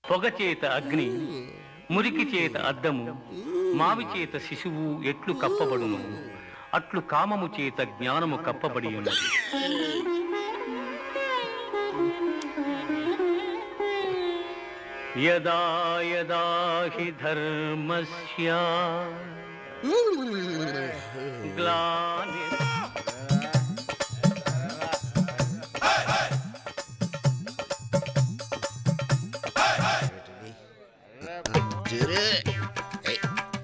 పొగ చేత అగ్ని మురికి చేత అద్దము మావి చేత శిశువు ఎట్లు కప్పబడును అట్లు కామము చేత జ్ఞానము కప్పబడి ఉన్నది యదా యదా హి ధర్మస్య గ్లాని జరే ఏయ్.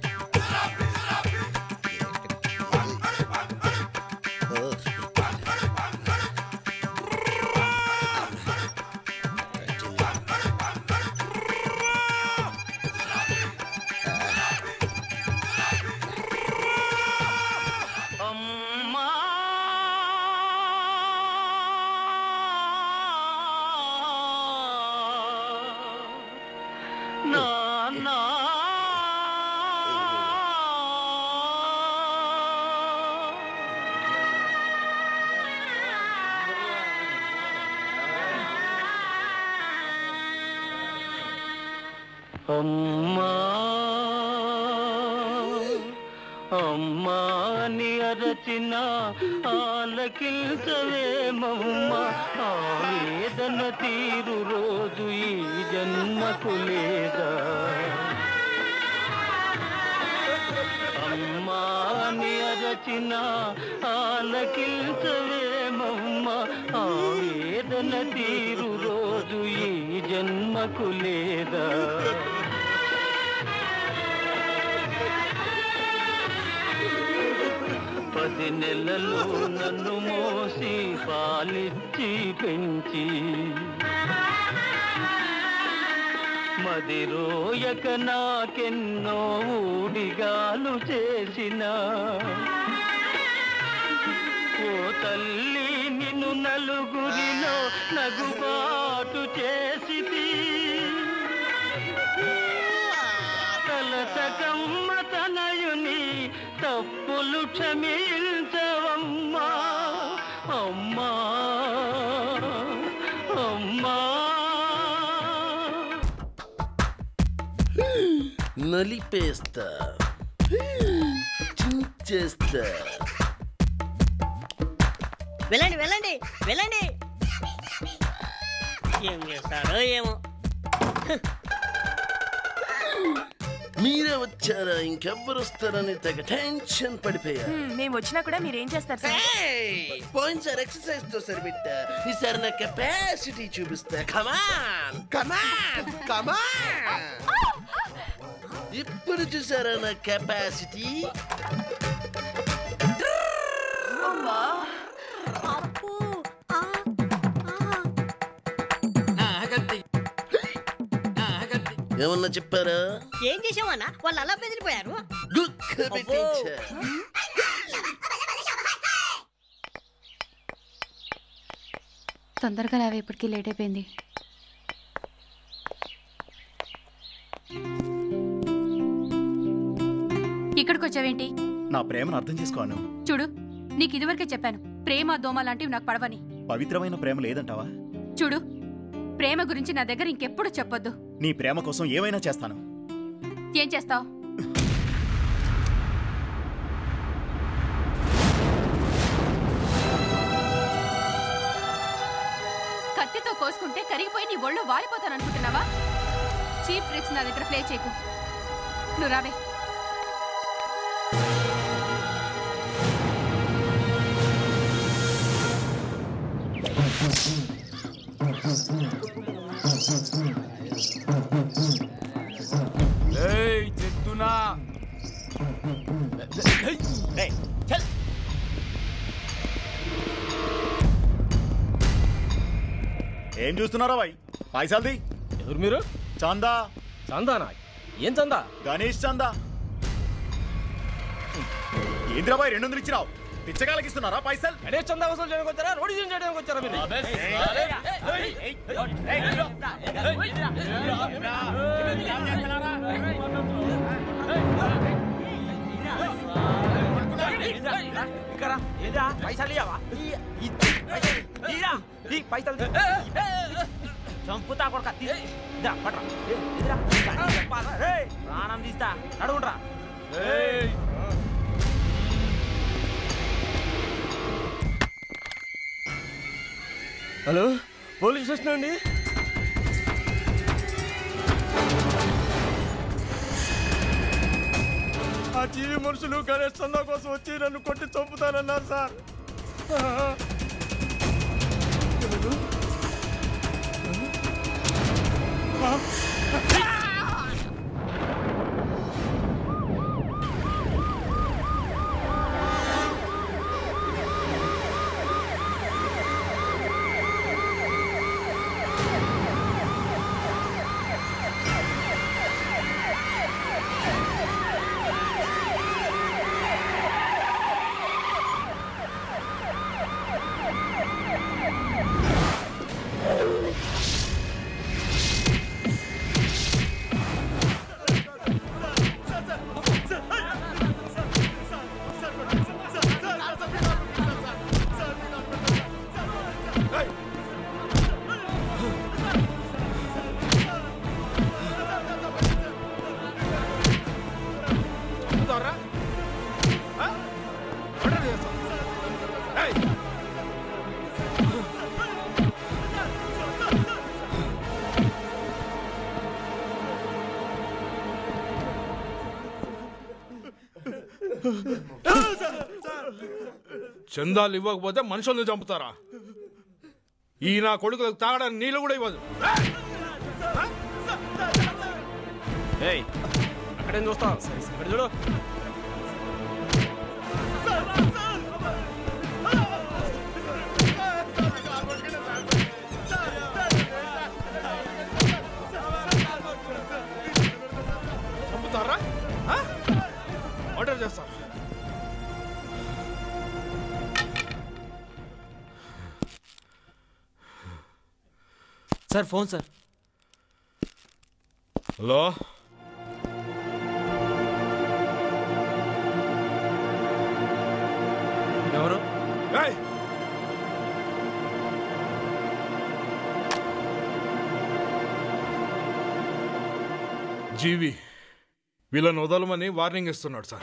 ఓ. అమ్మా నాన్నా అమ్మా అమ్మాని అరచిన ఆలకిల్చవేమమ్మ ఆవేదన తీరు రోజు ఈ జన్మకు లేదా అమ్మాని అరచిన ఆలకిల్చవేమమ్మ ఆవేదన తీరు రోజు ఈ జన్మకు లేదా పది నెలలు నన్ను మోసి పాలిచ్చి పెంచి మదిరోయక నాకెన్నో ఊడిగాలు చేసిన ఓ తల్లి నిన్ను నలుగురిలో నగుబాటు చేసితి కలసకమ్మ తనయుని తప్పులు క్షమించవమ్మా అమ్మా అమ్మా నలిపేస్తా చించేస్తా వెళ్ళండి వెళ్ళండి వెళ్ళండి ఏం చేస్తాడో ఏమో మీరే వచ్చారా ఇంకెవ్వరు వస్తారని తెగ టెన్షన్ పడిపోయా హ్మ్, మేము వచ్చినా కూడా మీరేం చేస్తారు సార్ పోయినసారి ఎక్సర్సైజ్ తో సరిపెట్టా ఈసారి నా కెపాసిటీ చూపిస్తా కమాన్ కమాన్ కమాన్ ఇప్పుడు చూసారా నా కెపాసిటీ అప్పు ఆ, ఆ. ఏమన్నా చెప్పారా ఏం చేసావన్నా వాళ్ళు అలా బెదిరిపోయారు గుక్క పెట్టించా తొందరగా రావే ఇప్పటికీ లేట్ అయిపోయింది ఇక్కడికి వచ్చావేంటి నా ప్రేమను అర్థం చేసుకోను చూడు నీకు ఇదివరకే చెప్పాను ప్రేమ దోమ లాంటివి నాకు పడవని పవిత్రమైన ప్రేమ లేదంటావా చూడు ప్రేమ గురించి నా దగ్గర ఇంకెప్పుడు చెప్పొద్దు నీ ప్రేమ కోసం ఏమైనా చేస్తాను ఏం చేస్తావు కత్తితో కోసుకుంటే కరిగిపోయి నీ ఒళ్ళు వారిపోతాననుకుంటున్నావా చీప్ ట్రిక్స్ నా దగ్గర ప్లే చేయకు నువ్వు రావే చెప్తున్నా ఏయ్, చల్. ఏం చూస్తున్నారా బాయ్ పైసల్ది ఎవరు మీరు చందా చందానా ఏం చందా గణేష్ చందా ఏంద్రా బాయ్ రెండు వందలు ఇచ్చినావు పిచ్చగాళ్ళకి ఇస్తున్నారా పైసలు గణేష్ చందా వసూలు చేయడానికి వచ్చారా రోడ్డు చేయడానికి వచ్చారా మీరు ఇక్కడ ఏదా పైసలు ఇయ్యవా ఈ పైసలు ఈ పైసలు చంపుతా కొడక దా పట్రా ఏ, ఎదురా. చండి చెప్పాలా? రేయ్, ప్రాణం తీస్తా నడుగుండ్రా హలో పోలీస్ స్టేషన్ అండి ఆ జీవి మనుషులు గణేష్ చందా కోసం వచ్చి నన్ను కొట్టి చంపుతానన్నారు సార్ చంపుతారా ఆ? మర్డర్ చేస్తాం ఏయ్! చందాలు ఇవ్వకపోతే మనుషుల్ని చంపుతారా ఈ నా కొడుకులకు తాగడానికి నీళ్ళు కూడా ఇవ్వదు ఏయ్ అక్కడేం చూస్తావు ఇక్కడ చూడు చంపుతారా మర్డర్ చేస్తారా సార్ ఫోన్ సార్ హలో ఎవరు ఏయ్! జీవి వీళ్ళని వదలమని వార్నింగ్ ఇస్తున్నాడు సార్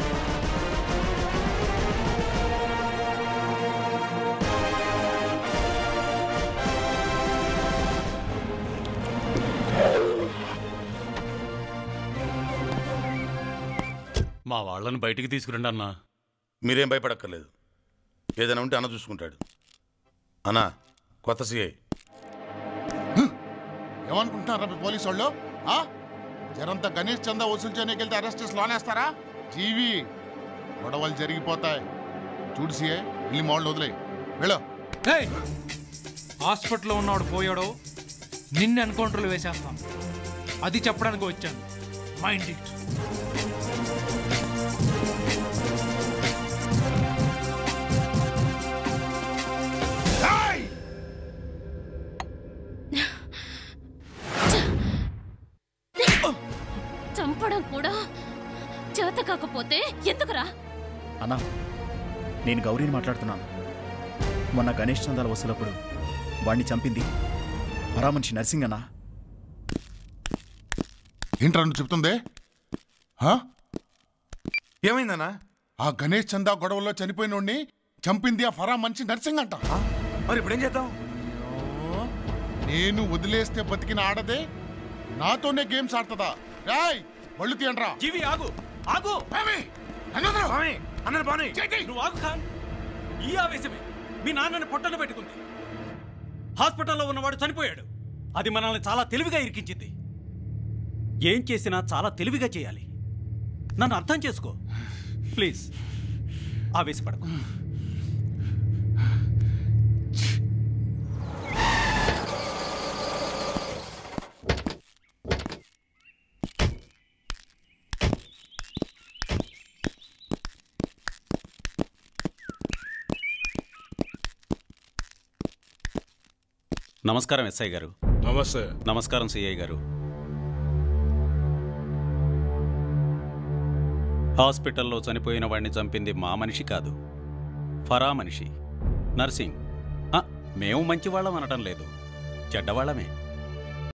మా వాళ్ళని బయటికి తీసుకురండి అన్నా మీరేం భయపడక్కర్లేదు ఏదైనా ఉంటే అన్న చూసుకుంటాడు అన్నా కొత్త సిఐ ఏమనుకుంటున్నారా మీ పోలీసు వాళ్ళు ఆ? జరంతా గణేష్ చందా వసూలు చేయడానికి వెళ్తే అరెస్ట్ చేసి లోనేస్తారా జీవి గొడవలు జరిగిపోతాయి చూడు సిఐ వెళ్ళి మామూలు వదిలే వెళ్ళు ఏయ్! హాస్పిటల్లో ఉన్నవాడు పోయాడో నిన్ను ఎన్కౌంటర్లు వేసేస్తాం అది చెప్పడానికి వచ్చాను మైండ్ ఇట్ చంపడం కూడా చేత కాకపోతే ఎందుకురా అన్నా నేను గౌరీని మాట్లాడుతున్నాను మొన్న గణేష్ చందాల వసూలప్పుడు వాణ్ణి చంపింది పరామనిషి నర్సింగ్ అన్నా ఏంట్రా నువ్వు చెప్తుందే ఆ? ఏమైందన్నా ఆ గణేష్ చందా గొడవలో చనిపోయినోడిని చంపింది ఆ ఫరా మనిషి నర్సింగ్ అంట మరి ఇప్పుడేం చేద్దాం నేను వదిలేస్తే బతికిన ఆడదే నాతోనే గేమ్స్ ఆడుతుందా రాయ్ ఒళ్ళు తీయండ్రా జీవి ఆగు ఆగు అన్న బాని నువ్వు ఆగు ఖాన్ ఈ ఆవేశమే మీ నాన్నని పొట్టన పెట్టుకుంది హాస్పిటల్లో ఉన్నవాడు చనిపోయాడు అది మనల్ని చాలా తెలివిగా ఇరికించింది ఏం చేసినా చాలా తెలివిగా చేయాలి నన్ను అర్థం చేసుకో ప్లీజ్ ఆవేశపడకు నమస్కారం ఎస్ఐ గారు నమస్తే నమస్కారం సిఐ గారు హాస్పిటల్లో చనిపోయిన వాడిని చంపింది మా మనిషి కాదు ఫరా మనిషి నర్సింగ్ ఆ, మేము మంచివాళ్ళం అనటం లేదు చెడ్డవాళ్ళమే